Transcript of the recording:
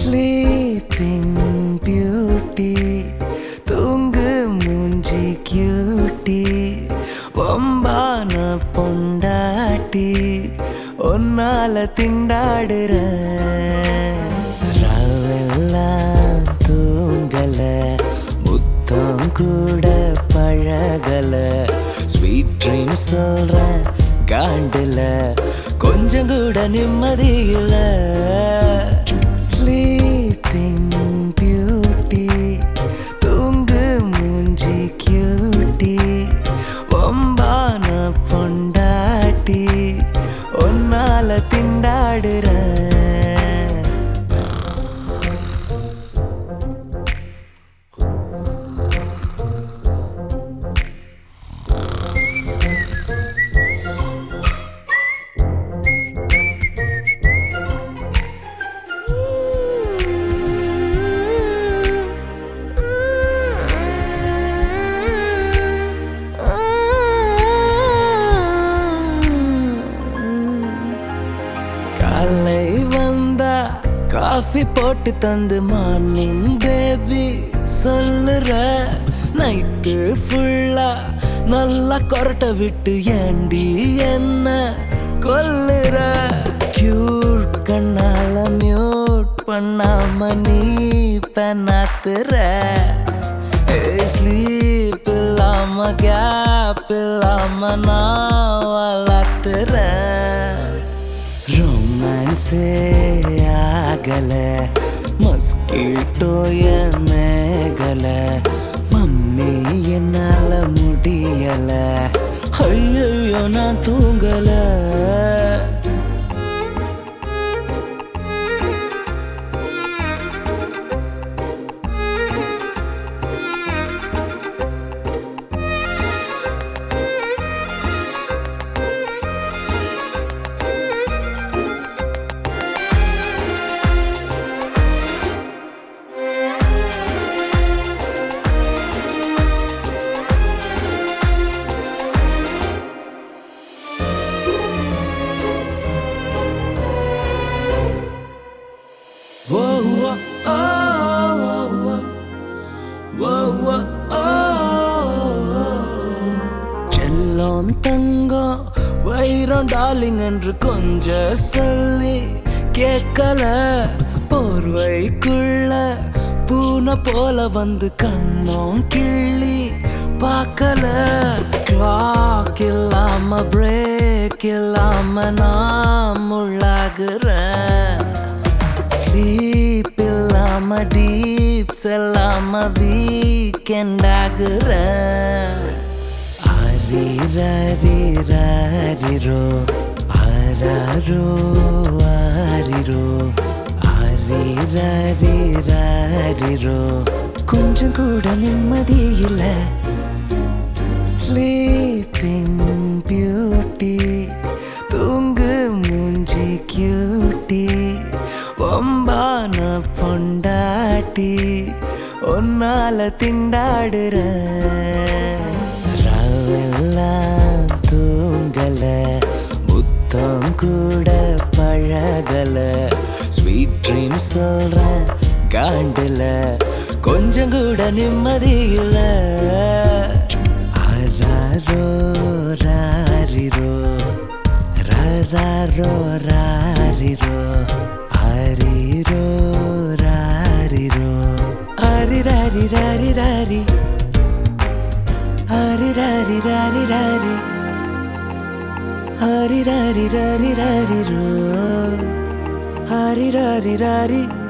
Sleeping beauty தூங்கு மூஞ்சி cutie ஒம்பான பொண்டாட்டி ஒன்னால திண்டாடுற ராவெல்லாம் தூங்கல முத்தம் கூட பழகல ஸ்வீட் ட்ரீம் சொல்ற காண்டுல கொஞ்சம் கூட நிம்மதி இல்ல ஸ்லீப்பிங் பியூட்டி தூங்கு மூஞ்சி கியூட்டி ஒம்பான பொண்டாட்டி ஒன்னால திண்டாடுற காலை வந்தா காஃபி போட்டு தந்து மார்னிங் பேபி சொல்லுற நைட்டு ஃபுல்லா நல்லா கொரட்ட விட்டு ஏண்டி என்ன கொல்லுற கியூட் கண்ணால மியூட் பண்ணாம நீ பெண்ணாத்துற ஸ்லீப் இல்லாம கேப் இல்லாம நான் வளர்த்துறேன் ரொமான்ஸே ஆகல மஸ்கிட்டோ என் மேகல மம்மி என்னால முடியல ஐயோ நான் தூங்கல Whoa, whoa, oh, whoa, whoa, whoa, oh. செல்லம் தங்கம் வைரம் டார்லிங் என்று கொஞ்ச சொல்லி கேட்கல போர்வைக்குள்ள பூனை போல வந்து கண்ணோம் கிள்ளி பார்க்கல கிளாக் இல்லாம பிரேக் இல்லாம நான் முள்ளாகுறேன் ஸ்லீப் இல்லாம டீப்ஸ் இல்லாம வீக்கெண்ட் ஆகுறேன் ஆரிரோ ஆராரோ ஆரிரோ ஆரிரோ கொஞ்சம் கூட நிம்மதி இல்லை ஸ்லீப்பிங் பியூட்டி தூங்கு மூஞ்சி கியூட்டி ஒம்பான பொண்டாட்டி ஒன்னால திண்டாடுற ராவெல்லாம் தூங்கல முத்தம் கூட பழகல ஸ்வீட் ட்ரீம் சொல்ற காண்டுல கொஞ்சம் கூட நிம்மதி இல்லை ஆராரோ ராரிரோ ராரோ ராரிரோ ஆரிரோ ராரிரோ ஆரி ராரி ராரி ராரி ஆரி ராரி ராரி ராரி ஆரி ராரி ராரி ராரி ரோ ஆரி ராரி ராரி